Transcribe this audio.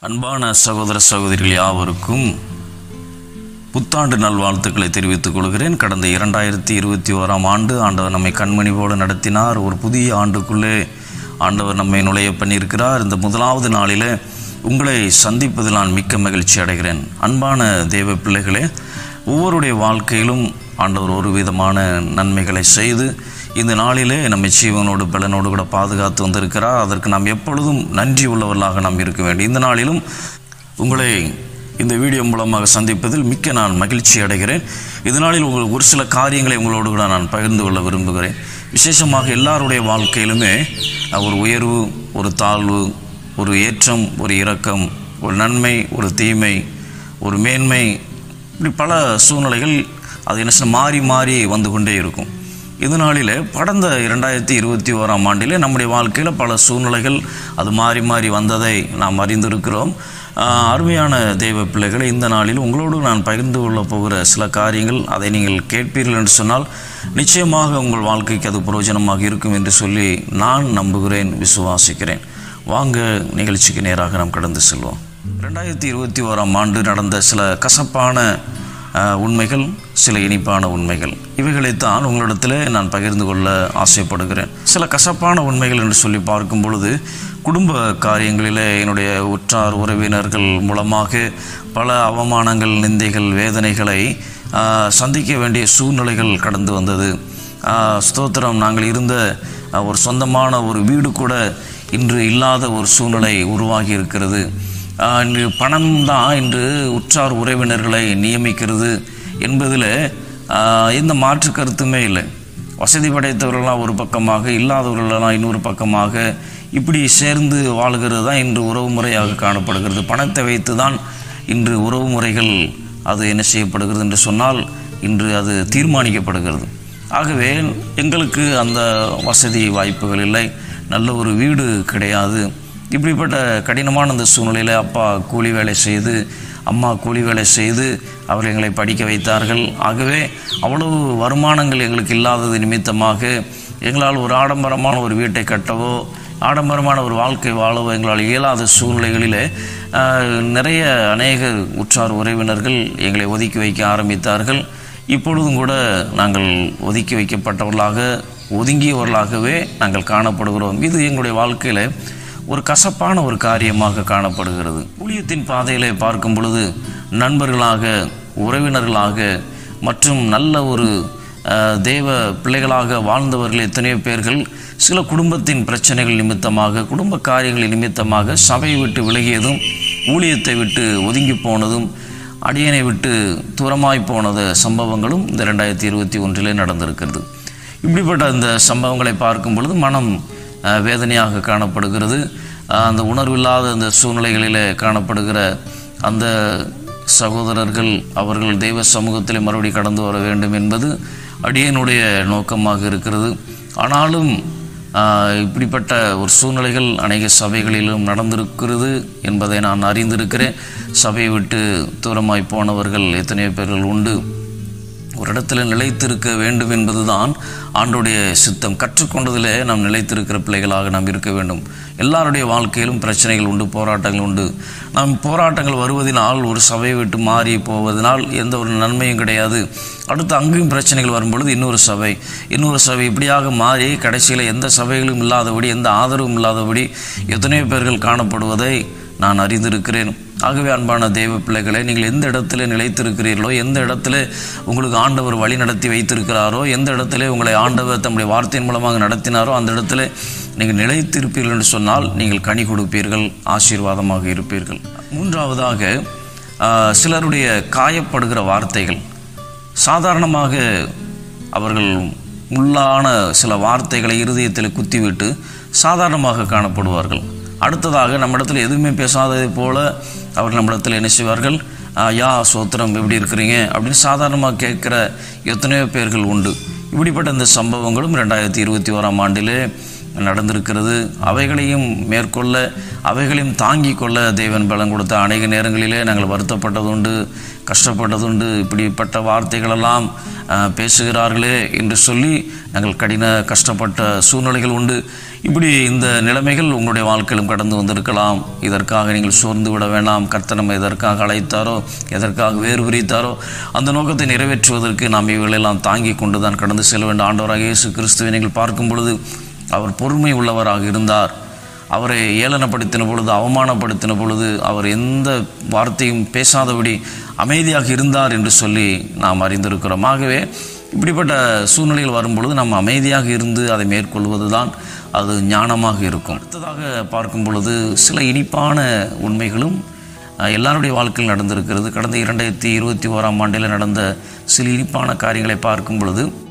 அன்பான சகோதர சகோதரிகள் யாவருக்கும் புத்தாண்டு நல்வாழ்த்துக்களை தெரிவித்துக் கொள்கிறேன் கடந்த இரண்டாயிரத்தி இருபத்தி ஓராம் ஆண்டு ஆண்டவர் நம்மை கண்மணி போல நடத்தினார் ஒரு புதிய ஆண்டுக்குள்ளே ஆண்டவர் நம்மை நுழைய பண்ணியிருக்கிறார் இந்த முதலாவது நாளிலே உங்களை சந்திப்பதில் நான் மிக்க மகிழ்ச்சி அடைகிறேன் அன்பான தேவ பிள்ளைகளே ஒவ்வொருடைய வாழ்க்கையிலும் ஆண்டவர் ஒரு விதமான நன்மைகளை செய்து இந்த நாளிலே நம்மை ஜீவனோடு பலனோடு கூட பாதுகாத்து வந்திருக்கிறார் அதற்கு நாம் எப்பொழுதும் நன்றி உள்ளவர்களாக நாம் இருக்க வேண்டும் இந்த நாளிலும் உங்களை இந்த வீடியோ மூலமாக சந்திப்பதில் மிக்க நான் மகிழ்ச்சி அடைகிறேன் இதனாலில் உங்கள் ஒரு சில காரியங்களை உங்களோடு கூட நான் பகிர்ந்து கொள்ள விரும்புகிறேன் விசேஷமாக எல்லாருடைய வாழ்க்கையிலுமே ஒரு உயர்வு ஒரு தாழ்வு ஒரு ஏற்றம் ஒரு இரக்கம் ஒரு நன்மை ஒரு தீமை ஒரு மேன்மை இப்படி பல சூழ்நிலைகள் அது என்ன சொல்ல மாறி மாறி வந்து கொண்டே இருக்கும் இதனாலே கடந்த இரண்டாயிரத்தி இருபத்தி ஓராம் ஆண்டிலே நம்முடைய வாழ்க்கையில் பல சூழ்நிலைகள் அது மாறி மாறி வந்ததை நாம் அறிந்திருக்கிறோம் ஆஹ் அருமையான தெய்வ பிள்ளைகளை இந்த நாளில் உங்களோடு நான் பகிர்ந்து கொள்ளப் போகிற சில காரியங்கள் அதை நீங்கள் கேட்பீர்கள் என்று சொன்னால் நிச்சயமாக உங்கள் வாழ்க்கைக்கு அது பிரயோஜனமாக இருக்கும் என்று சொல்லி நான் நம்புகிறேன் விசுவாசிக்கிறேன் வாங்க நிகழ்ச்சிக்கு நேராக நாம் கடந்து செல்வோம் ரெண்டாயிரத்தி இருபத்தி ஓராம் ஆண்டு நடந்த சில கசப்பான ஆஹ், உண்மைகள் சில இனிப்பான உண்மைகள் இவைகளைத்தான் உங்களிடத்தில் நான் பகிர்ந்து கொள்ள ஆசைப்படுகிறேன் சில கசப்பான உண்மைகள் என்று சொல்லி பார்க்கும் பொழுது குடும்ப காரியங்களிலே என்னுடைய உற்றார் உறவினர்கள் மூலமாக பல அவமானங்கள் நிந்தைகள் வேதனைகளை ஆஹ், சந்திக்க வேண்டிய சூழ்நிலைகள் கடந்து வந்தது ஆஹ், ஸ்தோத்திரம் நாங்கள் இருந்த ஆஹ், ஒரு சொந்தமான ஒரு வீடு கூட இன்று இல்லாத ஒரு சூழ்நிலை உருவாகி இருக்கிறது ஆஹ், இன்று பணம் தான் இன்று உற்றார் உறவினர்களை நியமிக்கிறது என்பதில் ஆஹ், எந்த மாற்று கருத்துமே இல்லை வசதி படைத்தவர்களாம் ஒரு பக்கமாக இல்லாதவர்களெல்லாம் இன்னொரு பக்கமாக இப்படி சேர்ந்து வாழ்கிறது தான் இன்று உறவு முறையாக காணப்படுகிறது பணத்தை வைத்து தான் இன்று உறவு முறைகள் அது என்ன செய்யப்படுகிறது என்று சொன்னால் இன்று அது தீர்மானிக்கப்படுகிறது ஆகவே எங்களுக்கு அந்த வசதி வாய்ப்புகள் இல்லை நல்ல ஒரு வீடு கிடையாது இப்படிப்பட்ட கடினமான அந்த சூழ்நிலையில் அப்பா கூலி வேலை செய்து அம்மா கூலி வேலை செய்து அவர் எங்களை படிக்க வைத்தார்கள் ஆகவே அவ்வளவு வருமானங்கள் எங்களுக்கு இல்லாதது நிமித்தமாக எங்களால் ஒரு ஆடம்பரமான ஒரு வீட்டை கட்டவோ ஆடம்பரமான ஒரு வாழ்க்கை வாழவோ எங்களால் இயலாத சூழ்நிலைகளிலே ஆஹ், நிறைய அநேக உற்றார் உறவினர்கள் எங்களை ஒதுக்கி வைக்க ஆரம்பித்தார்கள் இப்பொழுதும் கூட நாங்கள் ஒதுக்கி வைக்கப்பட்டவர்களாக ஒதுங்கியவர்களாகவே நாங்கள் காணப்படுகிறோம் இது எங்களுடைய வாழ்க்கையில் ஒரு கசப்பான ஒரு காரியமாக காணப்படுகிறது ஊழியத்தின் பாதையிலே பார்க்கும் பொழுது நண்பர்களாக உறவினர்களாக மற்றும் நல்ல ஒரு அஹ், தேவ பிள்ளைகளாக வாழ்ந்தவர்கள் எத்தனையோ பேர்கள் சில குடும்பத்தின் பிரச்சனைகள் நிமித்தமாக குடும்ப காரியங்கள் நிமித்தமாக சபையை விட்டு விலகியதும் ஊழியத்தை விட்டு ஒதுங்கி போனதும் அடியனை விட்டு தூரமாய் போனது சம்பவங்களும் இந்த ரெண்டாயிரத்தி இருபத்தி ஒன்றிலே நடந்திருக்கிறது இப்படிப்பட்ட இந்த சம்பவங்களை பார்க்கும் பொழுது மனம் அஹ், வேதனையாக காணப்படுகிறது அஹ், அந்த உணர்வில்லாத அந்த சூழ்நிலைகளிலே காணப்படுகிற அந்த சகோதரர்கள் அவர்கள் தெய்வ சமூகத்திலே மறுபடி கடந்து வர வேண்டும் என்பது அடியனுடைய நோக்கமாக இருக்கிறது ஆனாலும் ஆஹ், இப்படிப்பட்ட ஒரு சூழ்நிலைகள் அநேக சபைகளிலும் நடந்திருக்கிறது என்பதை நான் அறிந்திருக்கிறேன் சபையை விட்டு தூரமாய் போனவர்கள் எத்தனையோ பேர்கள் உண்டு ஒரு இடத்துல நிலைத்திருக்க வேண்டும் என்பதுதான் ஆண்டுடைய சித்தம் கற்றுக்கொண்டதிலே நாம் நிலைத்திருக்கிற பிள்ளைகளாக நாம் இருக்க வேண்டும் எல்லாருடைய வாழ்க்கையிலும் பிரச்சனைகள் உண்டு போராட்டங்கள் உண்டு நாம் போராட்டங்கள் வருவதனால் ஒரு சபையை விட்டு மாறி போவதனால் எந்த ஒரு நன்மையும் கிடையாது அடுத்து அங்கேயும் பிரச்சனைகள் வரும்பொழுது இன்னொரு சபை இன்னொரு சபை இப்படியாக மாறி கடைசியில் எந்த சபைகளும் இல்லாதபடி எந்த ஆதரவும் இல்லாதபடி எத்தனையோ பேர்கள் காணப்படுவதை நான் அறிந்திருக்கிறேன் ஆகவே அன்பான தெய்வ பிள்ளைகளை நீங்கள் எந்த இடத்துல நிலைத்திருக்கிறீர்களோ எந்த இடத்துல உங்களுக்கு ஆண்டவர் வழி நடத்தி வைத்திருக்கிறாரோ எந்த இடத்துல உங்களை ஆண்டவர் தம்முடைய வார்த்தையின் மூலமாக நடத்தினாரோ அந்த இடத்துல நீங்கள் நிலைத்திருப்பீர்கள் என்று சொன்னால் நீங்கள் கனி கொடுப்பீர்கள் ஆசீர்வாதமாக இருப்பீர்கள் மூன்றாவதாக ஆஹ், சிலருடைய காயப்படுகிற வார்த்தைகள் சாதாரணமாக அவர்கள் உள்ளான சில வார்த்தைகளை இருதயத்தில் குத்திவிட்டு சாதாரணமாக காணப்படுவார்கள் அடுத்ததாக நம்மிடத்தில் எதுவுமே பேசாததை போல அவர்கள் நம்மிடத்தில் என்ன செய்வார்கள் "ஆ, யா சோத்திரம் எப்படி இருக்கிறீங்க அப்படின்னு சாதாரணமாக கேட்குற எத்தனையோ பேர்கள் உண்டு இப்படிப்பட்ட இந்த சம்பவங்களும் ரெண்டாயிரத்தி இருபத்தி ஓராம் ஆண்டிலே நடந்திருக்கிறது அவைகளையும் மேற்கொள்ள அவைகளையும் தாங்கிக் கொள்ள தேவன் பலம் கொடுத்த அநேக நேரங்களிலே நாங்கள் வருத்தப்பட்டதுண்டு கஷ்டப்பட்டதுண்டு இப்படிப்பட்ட வார்த்தைகளெல்லாம் அஹ், பேசுகிறார்களே என்று சொல்லி நாங்கள் கடின கஷ்டப்பட்ட சூழ்நிலைகள் உண்டு இப்படி இந்த நிலைமைகள் உங்களுடைய வாழ்க்கையிலும் கடந்து வந்திருக்கலாம் இதற்காக நீங்கள் சோர்ந்து விட வேண்டாம் கர்த்தர் நம்ம எதற்காக அழைத்தாரோ எதற்காக வேறு பிரித்தாரோ அந்த நோக்கத்தை நிறைவேற்றுவதற்கு நாம் இவைகளெல்லாம் தாங்கி கொண்டு தான் கடந்து செல்ல வேண்டும் ஆண்டவராக இயேசு கிறிஸ்துவை நீங்கள் பார்க்கும் பொழுது அவர் பொறுமை உள்ளவராக இருந்தார் அவரை ஏளனப்படுத்தின பொழுது அவமானப்படுத்தின பொழுது அவர் எந்த வார்த்தையும் பேசாதபடி அமைதியாக இருந்தார் என்று சொல்லி நாம் அறிந்திருக்கிறோம் ஆகவே இப்படிப்பட்ட சூழ்நிலைகள் வரும்பொழுது நாம் அமைதியாக இருந்து அதை மேற்கொள்வது தான் அது ஞானமாக இருக்கும் அடுத்ததாக பார்க்கும் பொழுது சில இனிப்பான உண்மைகளும் அஹ், எல்லாருடைய வாழ்க்கையில் நடந்திருக்கிறது கடந்த இரண்டாயிரத்தி இருபத்தி ஓராம் ஆண்டில் நடந்த சில இனிப்பான காரியங்களை பார்க்கும் பொழுது